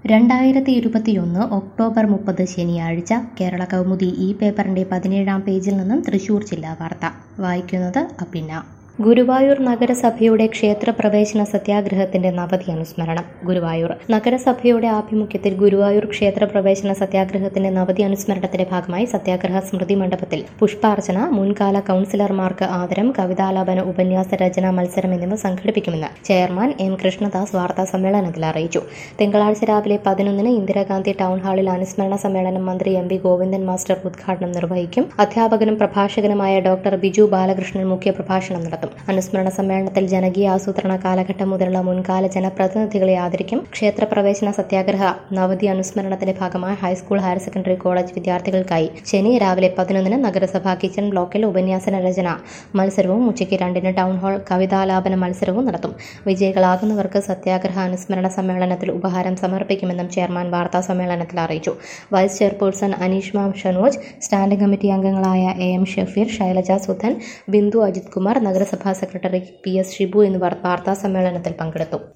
രണ്ടായിരത്തി ഇരുപത്തിയൊന്ന് ഒക്ടോബർ മുപ്പത് ശനിയാഴ്ച കേരള കൗമുദി ഈ പേപ്പറിന്റെ പതിനേഴാം പേജിൽ നിന്നും തൃശൂർ ജില്ലാ വാർത്ത വായിക്കുന്നത് അപ്പിന്ന ഗുരുവായൂർ നഗരസഭയുടെ ക്ഷേത്രപ്രവേശന സത്യാഗ്രഹത്തിന്റെ നവതി അനുസ്മരണം ഗുരുവായൂർ നഗരസഭയുടെ ആഭിമുഖ്യത്തിൽ ഗുരുവായൂർ ക്ഷേത്രപ്രവേശന സത്യാഗ്രഹത്തിന്റെ നവതി അനുസ്മരണത്തിന്റെ ഭാഗമായി സത്യാഗ്രഹ സ്മൃതി മണ്ഡപത്തിൽ പുഷ്പാർച്ചന മുൻകാല കൌൺസിലർമാർക്ക് ആദരം കവിതാലാപന ഉപന്യാസ രചന മത്സരം എന്നിവ സംഘടിപ്പിക്കുമെന്ന് ചെയർമാൻ എം കൃഷ്ണദാസ് വാർത്താ സമ്മേളനത്തിൽ അറിയിച്ചു തിങ്കളാഴ്ച രാവിലെ പതിനൊന്നിന് ഇന്ദിരാഗാന്ധി ടൗൺ ഹാളിൽ അനുസ്മരണ സമ്മേളനം മന്ത്രി എം പി ഗോവിന്ദൻ മാസ്റ്റർ ഉദ്ഘാടനം നിർവഹിക്കും അധ്യാപകനും പ്രഭാഷകനുമായ ഡോക്ടർ ബിജു ബാലകൃഷ്ണൻ മുഖ്യപ്രഭാഷണം നടത്തും അനുസ്മരണ സമ്മേളനത്തിൽ ജനകീയ ആസൂത്രണ കാലഘട്ടം മുതലുള്ള മുൻകാല ജനപ്രതിനിധികളെ ആദരിക്കും ക്ഷേത്രപ്രവേശന സത്യാഗ്രഹ നവതി അനുസ്മരണത്തിന്റെ ഭാഗമായി ഹൈസ്കൂൾ ഹയർ സെക്കൻഡറി കോളേജ് വിദ്യാർത്ഥികൾക്കായി ശനി രാവിലെ പതിനൊന്നിന് നഗരസഭ കിച്ചൺ ബ്ലോക്കിൽ ഉപന്യാസന രചന മത്സരവും ഉച്ചയ്ക്ക് രണ്ടിന് ടൗൺ ഹാൾ കവിതാലാപന മത്സരവും നടത്തും വിജയികളാകുന്നവർക്ക് സത്യാഗ്രഹ അനുസ്മരണ സമ്മേളനത്തിൽ ഉപഹാരം സമർപ്പിക്കുമെന്നും ചെയർമാൻ വാർത്താ സമ്മേളനത്തിൽ അറിയിച്ചു vice chairperson Aneeshma Shanoj standing committee അംഗങ്ങളായ എ എം ഷഫീർ ശൈലജ സുധൻ ബിന്ദു അജിത് കുമാർ നഗരസഭാ സെക്രട്ടറി പി എസ് ഷിബു എന്നിവർ വാർത്താ സമ്മേളനത്തിൽ പങ്കെടുത്തു